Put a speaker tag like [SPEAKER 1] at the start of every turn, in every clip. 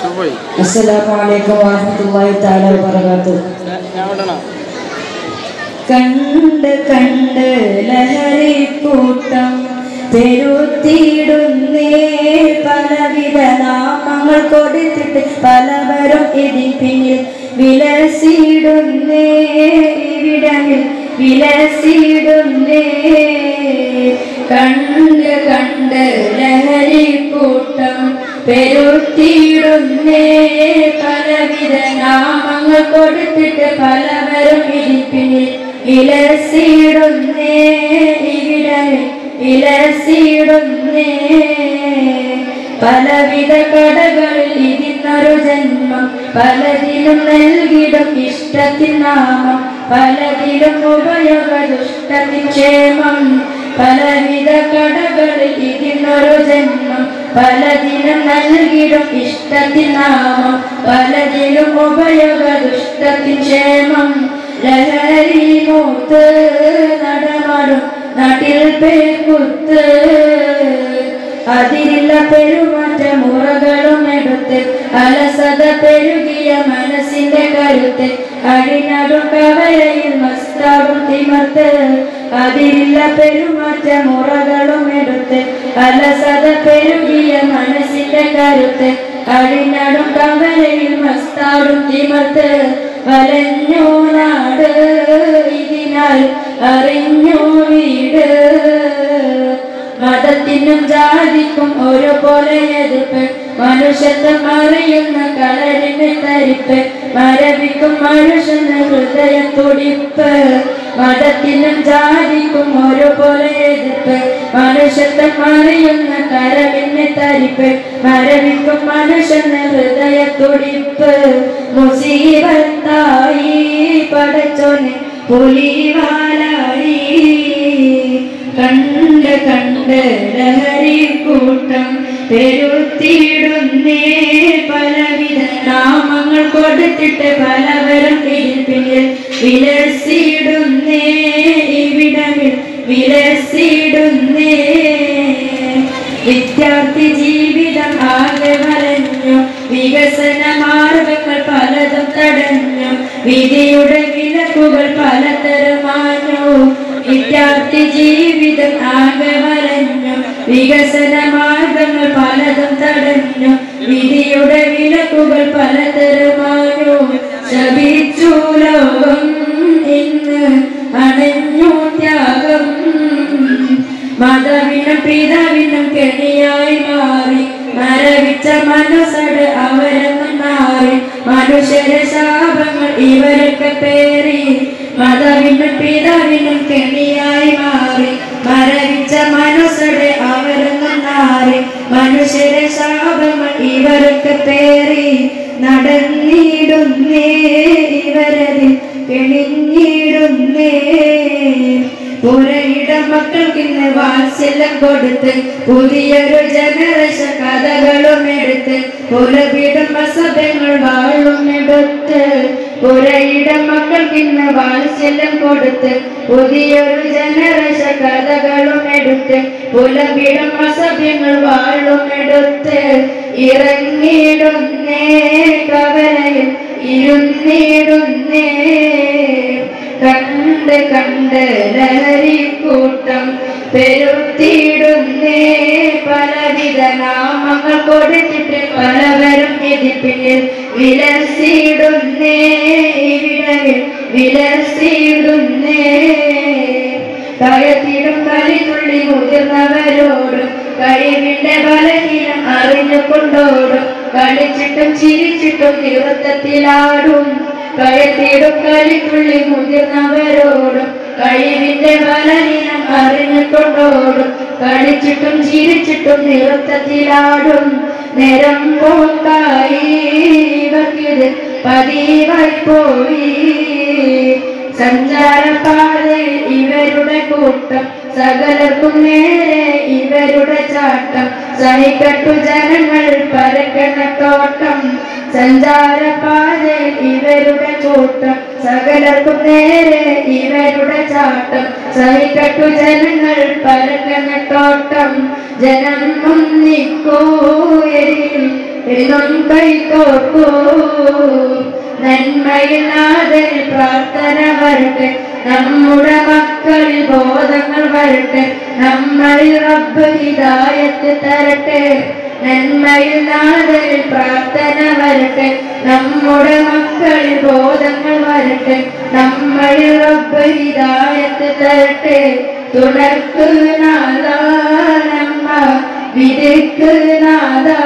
[SPEAKER 1] പോയി
[SPEAKER 2] അസ്സലാമു അലൈക്കും വറഹ്മത്തുള്ളാഹി തആല വബറകാതുഹു
[SPEAKER 1] ഞാൻ വിടണം
[SPEAKER 2] കണ്ട് കണ്ട് ലഹരി കൂട്ടം പെരുത്തിയിടുന്നേ പലവിധ നാമങ്ങൾ കൊടുത്തിട്ട് പലവരും ഇതിൽ പിന്നിൽ വിലസിടുന്നേ ഇവിടങ്ങളിൽ വിലസിടുന്നേ കണ്ട് കണ്ട് ലഹരി കൂട്ടം പെരുത്തിയിടുന്നേ പലവിധ നാമങ്ങൾ കൊടുത്തിട്ട് പലവരും ഇതിൽ പിന്നിൽ ഇലസിടുന്നേ ഇവിടങ്ങളിൽ ഇലസിടുന്നേ പലവിധ കടകളിൽ ഇതിനൊരു ജന്മം പലതിലും നൽകിടും ഇഷ്ടത്തിൻ നാമം പലതിലും ഉപയോഗ ദുഷ്ടത്തിൻ ക്ഷേമം പലവിധ കടകളിൽ ഇതിനൊരു ജന്മം പലതിലും നൽകിടും ഇഷ്ടത്തിൻ നാമം പലതിലും ഉപയോഗ ദുഷ്ടത്തിൻ ക്ഷേമം ലഹരി മൂത്ത് നടമാടും നാട്ടിൽ പേക്കുത്ത് അതിരില്ല പെരുമാറ്റ മുറകളും എടുത്ത് അലസത പെരുകിയ മനസ്സിന്റെ കരുത്ത് അടിനടും കവലയിൽ മസ്താടും തിമർത്ത് അതിരില്ല പെരുമാറ്റ മുറകളും എടുത്ത് അലസത പെരുകിയ മനസ്സിന്റെ കരുത്ത് അടിനടും കവലയിൽ മസ്താടും തിമർത്ത് വലഞ്ഞു നാട് ഇതിനാൽ അറിഞ്ഞു വീട് മതത്തിനും ജാതിക്കും ഒരുപോലെ എതിർപ്പ് മനുഷ്യത്വം അറിയുന്ന കളരിന് തരിപ്പ് മരവിക്കും മനുഷ്യന് ഹൃദയ തുടിപ്പ് മതത്തിനും ജാതിക്കും ഒരുപോലെ എതിർപ്പ് മനുഷ്യത്വം അറിയുന്ന കരളിന് തരിപ്പ് മരവിക്കും മനുഷ്യന് ഹൃദയ തുടിപ്പ് മുസീബത്തായി പടച്ചോന് പുലിവാലായി കണ്ട് കണ്ട് ലഹരി കൂട്ടം പെരുത്തിയിടുന്നേ പലവിധ നാമങ്ങൾ കൊടുത്തിട്ട് പലവരും ഇതിൽ പിന്നിൽ വിലസിടുന്നേ ഇവിടമിൽ വിലസിടുന്നേ വിദ്യാർത്ഥി ജീവിതം ആകെ വരഞ്ഞു വികസന മാർഗങ്ങൾ പലതും തടഞ്ഞു വിധിയുടെ വിലക്കുകൾ പലതരമാഞ്ഞു വിദ്യാർത്ഥി ജീവിതം ആകെ വരഞ്ഞു വികസന മാർഗങ്ങൾ പലതും തടഞ്ഞു വിധിയുടെ വിലക്കുകൾ പലതരമാഞ്ഞു ശപിച്ചു ലോകം ഇന്ന് അണഞ്ഞു ത്യാഗം മതവിനും പിതാവിനും കെണിയായി മാറി മരവിച്ച മനസ്സട് അവരെന്നും മാറി മനുഷ്യരെ ശാപങ്ങൾ ഇവരൊക്കെ പേറി മതവിനും പിതാവിനും കെണിയായി മാറി മരവിച്ച മനസ്സടെ അവരെന്നും മാറി മനുഷ്യരെ ശാപങ്ങൾ ഇവരൊക്കെ പേറി നടന്നിടുന്നേ ഇവരതിൽ കെണിഞ്ഞിടുന്നേ പുരയിട മക്കൾക്കിന്ന് വാത്സല്യം കൊടുത്ത് പുതിയൊരു ജനറേഷൻ കഥകളും എടുത്ത് പുലപിടും അസഭ്യങ്ങൾ വാഴും എടുത്ത് പുരയിട മക്കൾക്കിന്ന് വാത്സല്യം കൊടുത്ത് പുതിയൊരു ജനറേഷൻ കഥകളും എടുത്ത് പുലപിടും അസഭ്യങ്ങൾ വാഴും എടുത്ത് ഇറങ്ങിയിടുന്നേ കവലയിൽ ഇരുന്നിടുന്നേ കണ്ട് കണ്ട് ലഹരി കൂട്ടം പെരുത്തിയിടുന്നേ പലവിധ നാമങ്ങൾ കൊടുത്തിട്ട് പലവരും ഇതിപ്പിന്നിൽ വിലസിടുന്നേ ഇവിടവിൽ വിലസിടുന്നേ കയത്തിടും കളിതുള്ളി മുതിർന്നവരോടും കഴിവിന്റെ ബലഹീനം അറിഞ്ഞുകൊണ്ടോടും കളിച്ചിട്ടും ചിരിച്ചിട്ടും തീവ്രത്വത്തിലാടും കയത്തിടും കളിതുള്ളി മുതിർന്നവരോടും കഴിവിന്റെ ബലഹീനം അറിഞ്ഞുകൊണ്ടോടും കളിച്ചിട്ടും ചിരിച്ചിട്ടും നൃത്തത്തിലാടും നിരം പോക്കായി ഇവർക്കിത് പതിവായി പോയി സഞ്ചാരപാതയിൽ ഇവരുടെ കൂട്ടം സകലർക്കും നേരെ ഇവരുടെ ചാട്ടം സഹിക്കട്ടു ജനങ്ങൾ പരക്കണ തോട്ടം സഞ്ചാരപാതയിൽ ഇവരുടെ കൂട്ടം സകലർക്കും നേരെ ഇവരുടെ ചാട്ടം സഹിക്കട്ടു ജനങ്ങൾ പരക്കണ തോട്ടം ജനം ഒന്നിക്കോയരിൽ
[SPEAKER 1] എന്നും കൈകോർക്കൂ നന്മയിൽ നാഥന് പ്രാർത്ഥന വരട്ടെ നമ്മുടെ മക്കളിൽ ബോധങ്ങൾ വരട്ടെ നമ്മളിൽ റബ്ബ് ഹിദായത്ത് തരട്ടെ നന്മയിൽ നാഥനിൽ പ്രാർത്ഥന വരട്ടെ നമ്മുടെ മക്കളിൽ ബോധങ്ങൾ വരട്ടെ നമ്മളിൽ റബ്ബ് ഹിദായത്ത് തരട്ടെ തുടർക്ക് നാദാ നമ്മ വിധിക്ക് നാദാ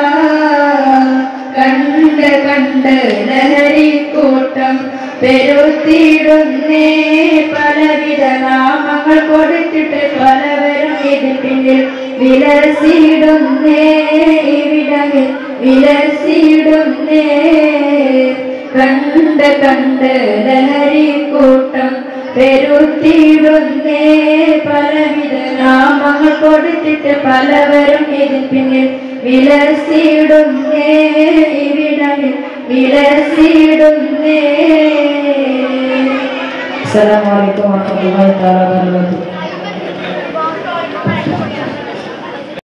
[SPEAKER 1] കണ്ട് കണ്ട് ലഹരി കൂട്ടം പെരുത്തിയിടുന്നേ പലവിധ നാമങ്ങൾ കൊടുത്തിട്ട് പലവരും ഇതിൽ പിന്നിൽ വിലസിടുന്നേ ഇവിടമിൽ വിലസിടുന്നേ കണ്ട് കണ്ട് ലഹരി കൂട്ടം പെരുത്തിയിടുന്നേ പലവിധ നാമങ്ങൾ കൊടുത്തിട്ട് പലവരും ഇതിൽ പിന്നിൽ വിലസിടുന്നേ ഇവിടമിൽ വിലസിടുന്നേ
[SPEAKER 2] അസ്സലാമു അലൈക്കും വറഹ്മത്തുള്ളാഹി തആല വബറകാതുഹു